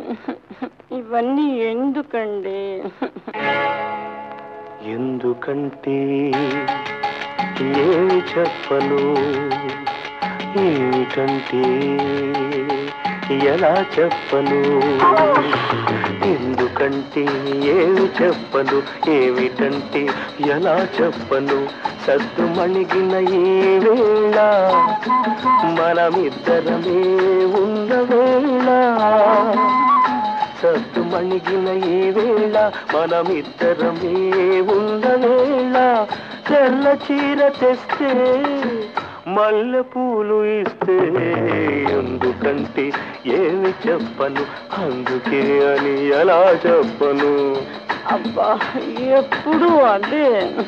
ఇవన్నీ ఎందుకండి ఎందుకంటే ఏమి చెప్పను ఏమిటంటే ఎలా చెప్పను ఎందుకంటే ఏమి చెప్పను ఏమిటంటే ఎలా చెప్పను సద్దు మణిగిన ఈ వేళ మనమిద్దరమే ఉన్న వేళ సద్దు మణిగిన ఈ వేళ మనమిద్దరమే ఉన్న వేళ తెల్ల చీర తెస్తే మల్లె పూలు ఇస్తే ఎందుకంటే ఏమి చెప్పను అందుకే అని ఎలా చెప్పను అబ్బా ఎప్పుడు అదే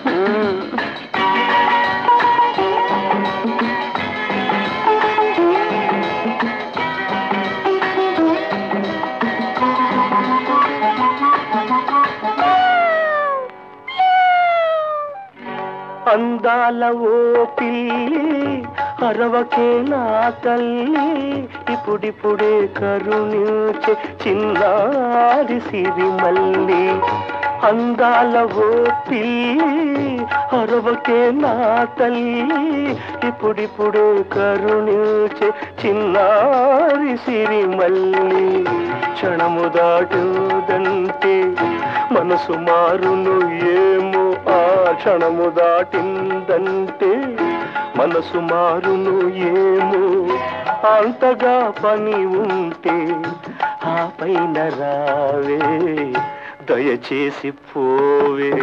అందాల ఓ పిల్లి అరవకే నా తల్లి ఇప్పుడిప్పుడే కరుణించే చిన్నారి సిరిమల్లి అందాల ఓ పిల్లి అరవకే నా తల్లి ఇప్పుడిప్పుడే కరుణించే చిన్నారి సిరిమల్లి క్షణము దాటుదంటే మనసు మారును ఏమో ఆ క్షణము దాటిందంటే మనసు మారును ఏమో అంతగా పని ఉంటే ఆ పైన రావే దయచేసి పోవే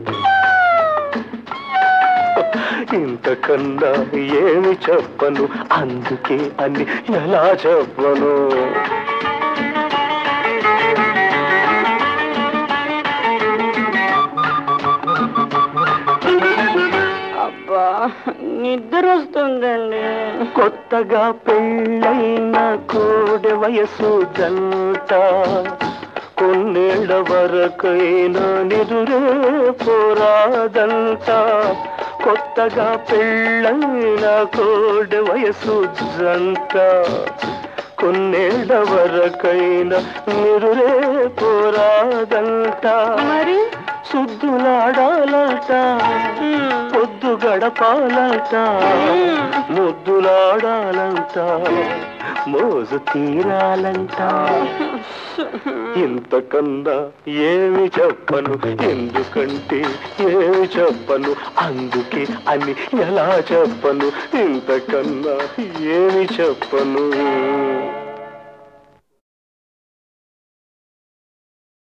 ఇంతకన్నా ఏమి చెప్పను అందుకే అని ఎలా చెప్పను అబ్బా నిద్ర వస్తుందండి కొత్తగా పెళ్ళైన కోడె వయసు జంట కొన్నేళ్ల వరకైనా నిదురే పోరాదంట కొత్తగా పెళ్ళైన కోడె వయసు జంట కొన్నేళ్ల వరకైనా నిదురే పోరాదంట మరి సుద్దులాడాలంట మ్మ్. పొద్దు గడపాలంట ముద్దులాడాలంట మోజు తీరాలంట ఇంతకన్నా ఏమి చెప్పను ఎందుకంటే ఏమి చెప్పను అందుకే అని ఎలా చెప్పను ఇంతకన్నా ఏమి చెప్పను